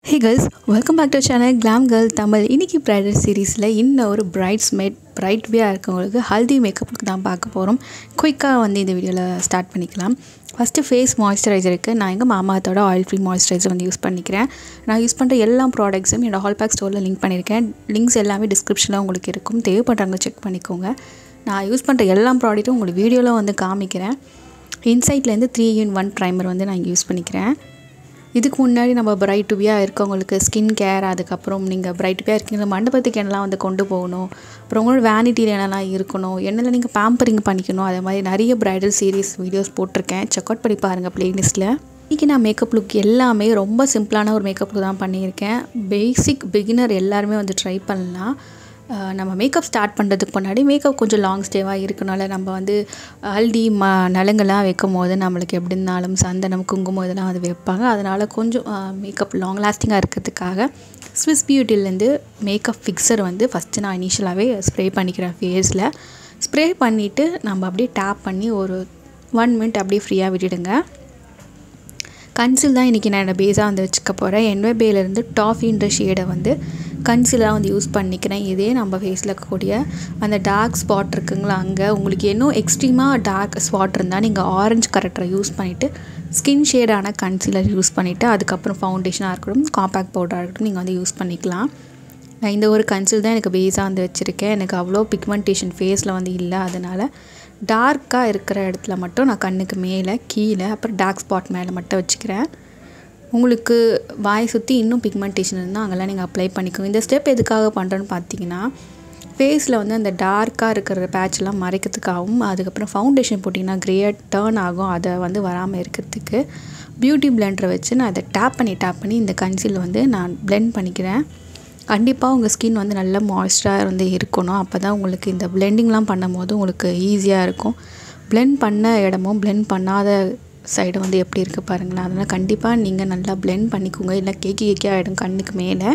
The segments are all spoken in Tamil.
hey girls welcome back to channel glam girl Tamil இன்றைக்கி ப்ரைடல் சீரீஸில் இன்னும் ஒரு பிரைட்ஸ் மேட் பிரைட் வேயாக இருக்கவங்களுக்கு ஹல்தி மேக்கப்புக்கு தான் பார்க்க போகிறோம் குயிக்காக வந்து இந்த வீடியோவில் ஸ்டார்ட் பண்ணிக்கலாம் ஃபஸ்ட்டு ஃபேஸ் மாய்ஸ்சரைசருக்கு நான் எங்கள் மாமாத்தோட ஆயில் ஃப்ரீ மாய்ஸ்சரைசர் வந்து யூஸ் பண்ணிக்கிறேன் நான் யூஸ் பண்ணுற எல்லா ப்ராடக்ட்ஸும் என்னோட ஹால் பேக் ஸ்டோரில் லிங்க் பண்ணியிருக்கேன் லிங்க்ஸ் எல்லாமே டிஸ்கிரிப்ஷனில் உங்களுக்கு இருக்கும் தேவைப்படுறவங்க செக் பண்ணிக்கோங்க நான் யூஸ் பண்ணுற எல்லா ப்ராடக்ட்டும் உங்களுக்கு வீடியோவில் வந்து காமிக்கிறேன் இன்சைட்லேருந்து த்ரீ இன் ஒன் ப்ரைமர் வந்து நான் யூஸ் பண்ணிக்கிறேன் இதுக்கு முன்னாடி நம்ம பிரைட் டுபியாக இருக்கவங்களுக்கு ஸ்கின் கேர் அதுக்கப்புறம் நீங்கள் பிரைட் டுபியாக இருக்கீங்க மண்டபத்துக்கு என்னெல்லாம் வந்து கொண்டு போகணும் அப்புறம் உங்களோட வேனிட்டியில் என்னெல்லாம் இருக்கணும் என்னெல்லாம் நீங்கள் பேம்பரிங் பண்ணிக்கணும் அதே மாதிரி நிறைய பிரைடல் சீரீஸ் வீடியோஸ் போட்டிருக்கேன் செக் அவுட் பண்ணி பாருங்கள் ப்ளேலிஸ்ட்டில் இன்றைக்கி நான் மேக்கப் லுக் எல்லாமே ரொம்ப சிம்பிளான ஒரு மேக்கப் லுக் தான் பண்ணியிருக்கேன் பேசிக் பிகினர் எல்லாருமே வந்து ட்ரை பண்ணலாம் நம்ம மேக்கப் ஸ்டார்ட் பண்ணுறதுக்கு முன்னாடி மேக்கப் கொஞ்சம் லாங் ஸ்டேவாக இருக்கனால நம்ம வந்து ஹல்தி ம நலங்கெல்லாம் வைக்கும் போது நம்மளுக்கு எப்படி இருந்தாலும் சந்தனம் குங்குமம் இதெல்லாம் வந்து வைப்பாங்க அதனால் கொஞ்சம் மேக்கப் லாங் லாஸ்டிங்காக இருக்கிறதுக்காக ஸ்விஸ் பியூட்டிலேருந்து மேக்கப் ஃபிக்ஸர் வந்து ஃபஸ்ட்டு நான் இனிஷியலாகவே ஸ்ப்ரே பண்ணிக்கிறேன் ஃபேஸில் ஸ்ப்ரே பண்ணிவிட்டு நம்ம அப்படியே டேப் பண்ணி ஒரு ஒன் மினிட் அப்படியே ஃப்ரீயாக விட்டுடுங்க கன்சில் தான் இன்றைக்கி நான் என்னோடய பேஸாக வந்து வச்சுக்க போகிறேன் என்வேபேலேருந்து டாஃபின்ற ஷேடை வந்து கன்சிலாக வந்து யூஸ் பண்ணிக்கிறேன் இதே நம்ம ஃபேஸில் இருக்கக்கூடிய அந்த டார்க் ஸ்பாட் இருக்குங்களா அங்கே உங்களுக்கு இன்னும் எக்ஸ்ட்ரீமாக டார்க் ஸ்பாட் இருந்தால் நீங்கள் ஆரஞ்சு கரெக்டரை யூஸ் பண்ணிவிட்டு ஸ்கின் ஷேடான கன்சிலர் யூஸ் பண்ணிவிட்டு அதுக்கப்புறம் ஃபவுண்டேஷனாக இருக்கட்டும் காம்பேக்ட் பவுடராக இருக்கட்டும் நீங்கள் வந்து யூஸ் பண்ணிக்கலாம் நான் இந்த ஒரு கன்சில் தான் எனக்கு பேஸாக வந்து வச்சுருக்கேன் எனக்கு அவ்வளோ பிக்மெண்டேஷன் ஃபேஸில் வந்து இல்லை அதனால் டார்க்காக இருக்கிற இடத்துல மட்டும் நான் கண்ணுக்கு மேலே கீழே அப்புறம் டார்க் ஸ்பாட் மேலே மட்டும் வச்சுக்கிறேன் உங்களுக்கு வாய் சுற்றி இன்னும் பிக்மெண்டேஷன் இருந்தால் அங்கெல்லாம் நீங்கள் அப்ளை பண்ணிக்கோங்க இந்த ஸ்டெப் எதுக்காக பண்ணுறேன்னு பார்த்தீங்கன்னா ஃபேஸில் வந்து அந்த டார்க்காக இருக்கிற பேட்ச்லாம் மறைக்கிறதுக்காகவும் அதுக்கப்புறம் ஃபவுண்டேஷன் போட்டிங்கன்னா க்ரேயாக டேர்ன் ஆகும் அதை வந்து வராமல் இருக்கிறதுக்கு பியூட்டி பிளெண்டரை வச்சு நான் அதை டேப் பண்ணி டேப் பண்ணி இந்த கன்சீல் வந்து நான் பிளெண்ட் பண்ணிக்கிறேன் கண்டிப்பாக உங்கள் ஸ்கின் வந்து நல்ல மாய்ஸ்டராக வந்து இருக்கணும் அப்போ தான் உங்களுக்கு இந்த பிளெண்டிங்லாம் பண்ணும் போது உங்களுக்கு ஈஸியாக இருக்கும் பிளெண்ட் பண்ண இடமும் பிளெண்ட் பண்ணாத சைடு வந்து எப்படி இருக்குது பாருங்களேன் அதனால் கண்டிப்பாக நீங்கள் நல்லா பிளெண்ட் பண்ணிக்கோங்க இல்லை கேக்கி கேக்கி ஆகிடும் கண்ணுக்கு மேலே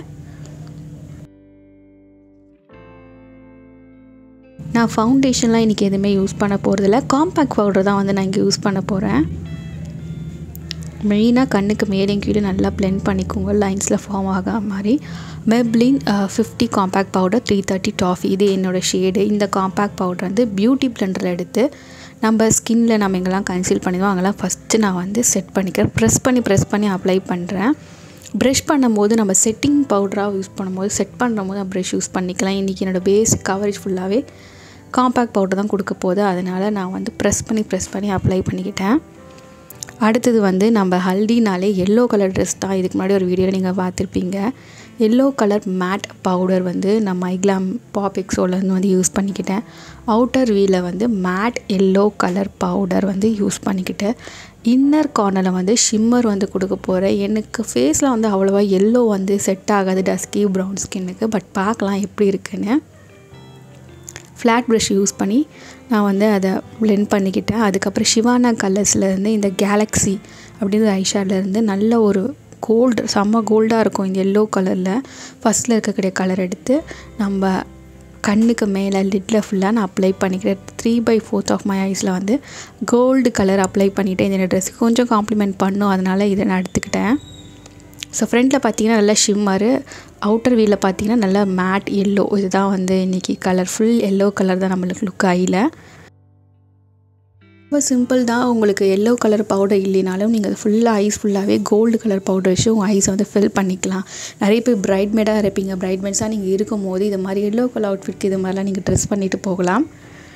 நான் ஃபவுண்டேஷன்லாம் இன்றைக்கி எதுவுமே யூஸ் பண்ண போகிறதில்ல காம்பேக்ட் பவுடர் தான் வந்து நான் இங்கே யூஸ் பண்ண போகிறேன் மெயினாக கண்ணுக்கு மேலேயும் கீழே நல்லா பிளெண்ட் பண்ணிக்கோங்க லைன்ஸில் ஃபார்ம் ஆகாத மாதிரி Maybelline fifty compact powder three thirty toffee இது என்னோடய ஷேடு இந்த காம்பேக்ட் பவுடர் வந்து பியூட்டி பிளெண்டரில் எடுத்து நம்ம ஸ்கின்னில் நம்ம எங்கெல்லாம் கன்சீல் பண்ணிடுவோம் அங்கெல்லாம் ஃபஸ்ட்டு நான் வந்து செட் பண்ணிக்கிறேன் ப்ரெஸ் பண்ணி ப்ரெஸ் பண்ணி அப்ளை பண்ணுறேன் ப்ரஷ் பண்ணும்போது நம்ம செட்டிங் பவுடராக யூஸ் பண்ணும்போது செட் பண்ணுற போது ப்ரஷ் யூஸ் பண்ணிக்கலாம் இன்றைக்கி என்னோடய பேசிக் கவரேஜ் ஃபுல்லாகவே காம்பேக்ட் பவுடர் தான் கொடுக்க போகுது அதனால் நான் வந்து ப்ரெஸ் பண்ணி ப்ரெஸ் பண்ணி அப்ளை பண்ணிக்கிட்டேன் அடுத்தது வந்து நம்ம ஹல்தினாலே எல்லோ கலர் ட்ரெஸ் தான் இதுக்கு முன்னாடி ஒரு வீடியோவில் நீங்கள் பார்த்துருப்பீங்க எல்லோ கலர் மேட் பவுடர் வந்து நான் மைக்லாம் பாப் எக்ஸோலேருந்து வந்து யூஸ் பண்ணிக்கிட்டேன் அவுட்டர் வீல வந்து மேட் எல்லோ கலர் பவுடர் வந்து யூஸ் பண்ணிக்கிட்டேன் இன்னர் கார்னரில் வந்து ஷிம்மர் வந்து கொடுக்க போகிறேன் எனக்கு ஃபேஸில் வந்து அவ்வளோவா எல்லோ வந்து செட் ஆகாது டஸ்கி ப்ரௌன் ஸ்கின்னுக்கு பட் பார்க்கலாம் எப்படி இருக்குன்னு ஃப்ளாட் ப்ரஷ் யூஸ் பண்ணி நான் வந்து அதை பிளெண்ட் பண்ணிக்கிட்டேன் அதுக்கப்புறம் ஷிவானா கலர்ஸ்லேருந்து இந்த கேலக்ஸி அப்படின்ற ஐஷாட்லேருந்து நல்ல ஒரு கோல்டு செம்ம கோல்டாக இருக்கும் இந்த எல்லோ கலரில் ஃபஸ்ட்டில் இருக்கக்கூடிய கலர் எடுத்து நம்ம கண்ணுக்கு மேலே லிட்டில் ஃபுல்லாக நான் அப்ளை பண்ணிக்கிறேன் three by fourth of my ஐஸில் வந்து கோல்டு கலர் அப்ளை பண்ணிவிட்டேன் இந்த ட்ரெஸ்ஸுக்கு கொஞ்சம் காம்ப்ளிமெண்ட் பண்ணும் அதனால் இதை நான் எடுத்துக்கிட்டேன் ஸோ ஃப்ரண்ட்டில் பார்த்தீங்கன்னா நல்லா ஷிம்மரு அவுட்டர் வீலில் பார்த்தீங்கன்னா நல்லா மேட் எல்லோ இதுதான் வந்து இன்றைக்கி கலர் ஃபுல் எல்லோ கலர் தான் நம்மளுக்கு லுக் ஆயில் ரொம்ப சிம்பிள் தான் உங்களுக்கு எல்லோ கலர் பவுடர் இல்லைனாலும் நீங்கள் ஃபுல்லாக ஐஸ் ஃபுல்லாகவே கோல்டு கலர் பவுடர் வச்சு உங்கள் ஐஸை வந்து ஃபில் பண்ணிக்கலாம் நிறைய பேர் பிரைட்மேடாக இருப்பீங்க பிரைட்மேட்ஸாக நீங்கள் இருக்கும் போது இது மாதிரி எல்லோ கலர் அவுட்ஃபிட்க்கு இது மாதிரிலாம் நீங்கள் ட்ரெஸ் பண்ணிவிட்டு போகலாம்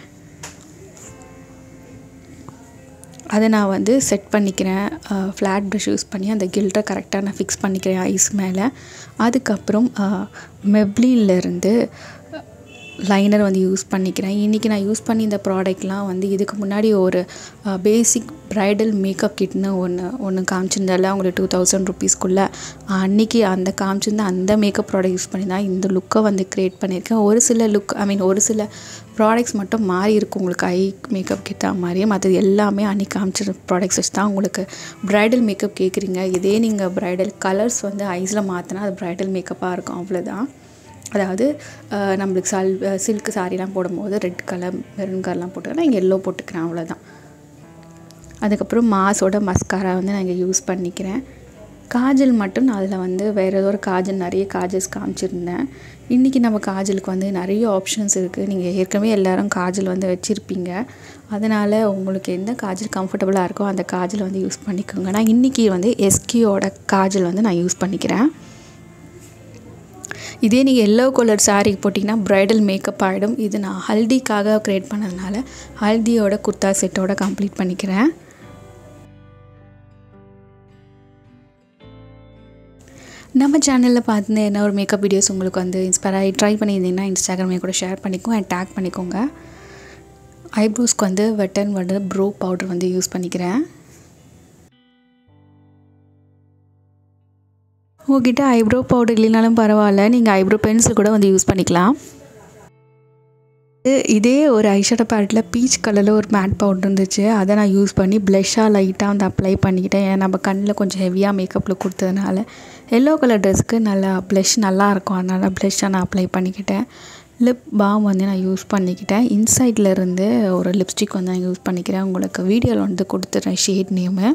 அதை நான் வந்து செட் பண்ணிக்கிறேன் ஃப்ளாட் ப்ரஷ் யூஸ் பண்ணி அந்த கில்ட்டை கரெக்டாக நான் ஃபிக்ஸ் பண்ணிக்கிறேன் ஐஸ் மேலே அதுக்கப்புறம் மெப்ளின்லேருந்து லைனர் வந்து யூஸ் பண்ணிக்கிறேன் இன்றைக்கி நான் யூஸ் பண்ணி இந்த ப்ராடக்ட்லாம் வந்து இதுக்கு முன்னாடி ஒரு பேசிக் ப்ரைடல் மேக்கப் கிட்னு ஒன்று ஒன்று காமிச்சிருந்தால உங்களுக்கு டூ தௌசண்ட் ருபீஸ்க்குள்ளே அன்றைக்கி அந்த காமிச்சிருந்த அந்த மேக்கப் ப்ராடக்ட் யூஸ் பண்ணி தான் இந்த லுக்கை வந்து க்ரியேட் பண்ணியிருக்கேன் ஒரு சில லுக் ஐ மீன் ஒரு சில ப்ராடக்ட்ஸ் மட்டும் மாறி இருக்கும் உங்களுக்கு ஐ மேக்கப் கிட்ட மாதிரியே மற்றது எல்லாமே அன்றைக்கி காமிச்சிருந்த ப்ராடக்ட்ஸ் வச்சு தான் உங்களுக்கு ப்ரைடல் மேக்கப் கேட்குறீங்க இதே நீங்கள் ப்ரைடல் கலர்ஸ் வந்து ஐஸில் மாற்றினா அது ப்ரைடல் மேக்கப்பாக இருக்கும் அவ்வளோதான் அதாவது நம்மளுக்கு சல் சில்க் சாரீலாம் போடும்போது ரெட் கலர் மெரூன் கலர்லாம் போட்டுக்கிறேன் நான் இங்கே எல்லோ போட்டுக்கிறேன் அவ்வளோதான் அதுக்கப்புறம் மாஸோட மஸ்காரா வந்து நான் இங்கே யூஸ் பண்ணிக்கிறேன் காஜல் மட்டும் நான் அதில் வந்து வேறு ஏதோ ஒரு காஜல் நிறைய காஜல்ஸ் காமிச்சிருந்தேன் இன்றைக்கி நம்ம காஜலுக்கு வந்து நிறைய ஆப்ஷன்ஸ் இருக்குது நீங்கள் ஏற்கனவே எல்லோரும் காஜல் வந்து வச்சுருப்பீங்க அதனால் உங்களுக்கு எந்த காஜல் கம்ஃபர்டபுளாக இருக்கோ அந்த காஜல் வந்து யூஸ் பண்ணிக்கோங்க நான் இன்றைக்கி வந்து எஸ்கியோட காஜல் வந்து நான் யூஸ் பண்ணிக்கிறேன் இதே நீங்கள் எல்லோ கலர் சாரீ போட்டிங்கன்னா ப்ரைடல் மேக்கப் ஆகிடும் இது நான் ஹல்திக்காக க்ரியேட் பண்ணதுனால ஹல்தியோட குர்த்தா செட்டோட கம்ப்ளீட் பண்ணிக்கிறேன் நம்ம சேனலில் பார்த்து என்ன ஒரு மேக்கப் வீடியோஸ் உங்களுக்கு வந்து இன்ஸ்பயர் ஆகி ட்ரை பண்ணியிருந்தீங்கன்னா இன்ஸ்டாகிராமே கூட ஷேர் பண்ணிக்கோ அண்ட் டேக் பண்ணிக்கோங்க ஐப்ரோஸ்க்கு வந்து வெட்டன் வந்து ப்ரோ பவுடர் வந்து யூஸ் பண்ணிக்கிறேன் உங்ககிட்ட ஐப்ரோ பவுடர் இல்லைனாலும் பரவாயில்ல நீங்கள் ஐப்ரோ பென்சில் கூட வந்து யூஸ் பண்ணிக்கலாம் இதே ஒரு ஐஷேடோ பேலட்டில் பீச் கலரில் ஒரு மேட் பவுடர் இருந்துச்சு அதை நான் யூஸ் பண்ணி ப்ளஷ்ஷாக லைட்டாக வந்து அப்ளை பண்ணிக்கிட்டேன் ஏன்னா நம்ம கண்ணில் கொஞ்சம் ஹெவியாக மேக்கப்பில் கொடுத்ததுனால எல்லோ கலர் ட்ரெஸ்க்கு நல்லா ப்ளஷ் நல்லாயிருக்கும் அதனால் ப்ளஷ்ஷாக நான் அப்ளை பண்ணிக்கிட்டேன் லிப் பாம் வந்து நான் யூஸ் பண்ணிக்கிட்டேன் இன்சைடில் இருந்து ஒரு லிப்ஸ்டிக் வந்து நான் யூஸ் பண்ணிக்கிறேன் உங்களுக்கு வீடியோவில் வந்து கொடுத்துட்றேன் ஷேட் நேமு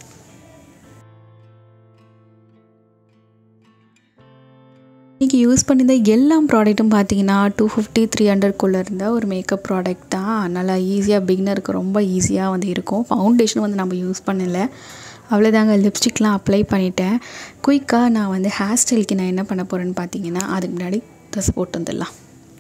இன்றைக்கி யூஸ் பண்ணியிருந்த எல்லா ப்ராடக்ட்டும் பார்த்தீங்கன்னா டூ ஃபிஃப்டி த்ரீ ஹண்ட்ரட்குள்ளே இருந்த ஒரு மேக்கப் ப்ராடக்ட் தான் நல்லா ஈஸியாக பிகினருக்கு ரொம்ப ஈஸியாக வந்து இருக்கும் ஃபவுண்டேஷன் வந்து நம்ம யூஸ் பண்ணலை அவ்வளோதாங்க லிப்ஸ்டிக்லாம் அப்ளை பண்ணிட்டேன் குயிக்காக நான் வந்து ஹேர் ஸ்டைலுக்கு நான் என்ன பண்ண போகிறேன்னு பார்த்தீங்கன்னா அதுக்கு முன்னாடி ட்ரெஸ் போட்டு வந்துடலாம்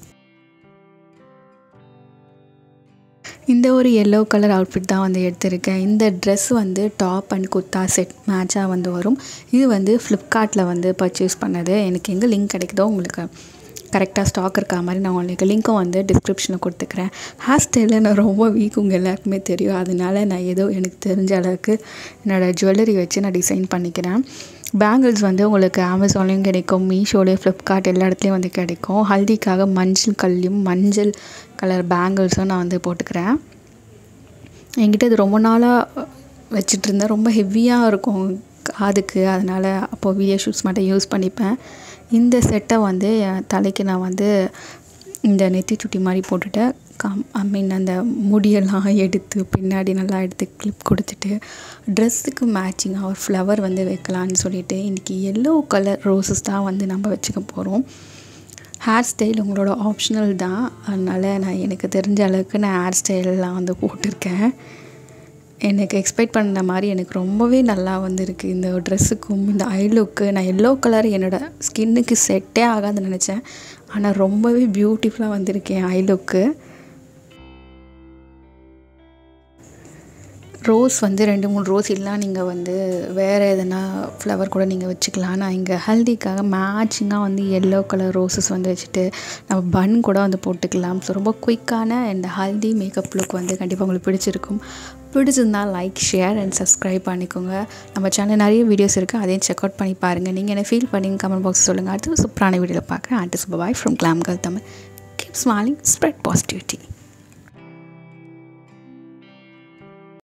இந்த ஒரு எல்லோ கலர் அவுட்ஃபிட் தான் வந்து எடுத்திருக்கேன் இந்த ட்ரெஸ் வந்து டாப் அண்ட் குர்த்தா செட் மேட்சாக வந்து வரும் இது வந்து ஃப்ளிப்கார்ட்டில் வந்து பர்ச்சேஸ் பண்ணது எனக்கு எங்கே லிங்க் கிடைக்குதோ உங்களுக்கு கரெக்டாக ஸ்டாக் இருக்கா மாதிரி நான் உங்களுக்கு லிங்க்கும் வந்து டிஸ்கிரிப்ஷனில் கொடுத்துக்கிறேன் ஹேர் ஸ்டைலில் நான் ரொம்ப வீக் உங்கள் எல்லாருக்குமே தெரியும் அதனால நான் ஏதோ எனக்கு தெரிஞ்ச அளவுக்கு என்னோடய ஜுவல்லரி வச்சு நான் டிசைன் பண்ணிக்கிறேன் பேங்கிள்ஸ் வந்து உங்களுக்கு அமேசான்லேயும் கிடைக்கும் மீஷோலேயும் ஃப்ளிப்கார்ட் எல்லா இடத்துலையும் வந்து கிடைக்கும் ஹல்திக்காக மஞ்சள் கல்லையும் மஞ்சள் கலர் பேங்கிள்ஸும் நான் வந்து போட்டுக்கிறேன் என்கிட்ட இது ரொம்ப நாளாக வச்சுட்டு இருந்தேன் ரொம்ப ஹெவியாக இருக்கும் காதுக்கு அதனால் அப்போது வீடியோ ஷூட்ஸ் மட்டும் யூஸ் பண்ணிப்பேன் இந்த செட்டை வந்து என் தலைக்கு நான் வந்து இந்த நெத்தி சுட்டி மாதிரி போட்டுட்டு கம் ஐ மீன் அந்த முடியெல்லாம் எடுத்து பின்னாடி நல்லா எடுத்து கிளிப் கொடுத்துட்டு ட்ரெஸ்ஸுக்கு மேட்சிங்காக ஒரு ஃப்ளவர் வந்து வைக்கலான்னு சொல்லிட்டு இன்றைக்கி எல்லோ கலர் ரோசஸ் தான் வந்து நம்ம வச்சுக்க போகிறோம் ஹேர் ஸ்டைல் உங்களோட ஆப்ஷனல் தான் அதனால் நான் எனக்கு தெரிஞ்ச அளவுக்கு நான் ஹேர் ஸ்டைலெலாம் வந்து போட்டிருக்கேன் எனக்கு எக்ஸ்பெக்ட் பண்ண மாதிரி எனக்கு ரொம்பவே நல்லா வந்திருக்கு இந்த ட்ரெஸ்ஸுக்கும் இந்த ஐ லுக்கு நான் எல்லோ கலர் என்னோடய ஸ்கின்னுக்கு செட்டே ஆகாதுன்னு நினச்சேன் ஆனால் ரொம்பவே பியூட்டிஃபுல்லாக வந்திருக்கேன் ஐ லுக்கு ரோஸ் வந்து ரெண்டு மூணு ரோஸ் இல்லைனா நீங்கள் வந்து வேறு எதனா ஃப்ளவர் கூட நீங்கள் வச்சுக்கலாம் நான் இங்கே ஹல்திக்காக மேட்சிங்காக வந்து எல்லோ கலர் ரோசஸ் வந்து வச்சுட்டு நம்ம பன் கூட வந்து போட்டுக்கலாம் ஸோ ரொம்ப குயிக்கான இந்த ஹல்தி மேக்கப் லுக் வந்து கண்டிப்பாக உங்களுக்கு பிடிச்சிருக்கும் பிடிச்சிருந்தால் லைக் ஷேர் அண்ட் சப்ஸ்கிரைப் பண்ணிக்கோங்க நம்ம சேனல் நிறைய வீடியோஸ் இருக்குது அதையும் செக் அவுட் பண்ணி பாருங்கள் நீங்கள் என்ன ஃபீல் பண்ணி கமெண்ட் பாக்ஸ் சொல்லுங்கள் அடுத்து சூப்பரான வீடியோவில் பார்க்குறேன் artist boy from glam girl Tamil keep smiling spread positivity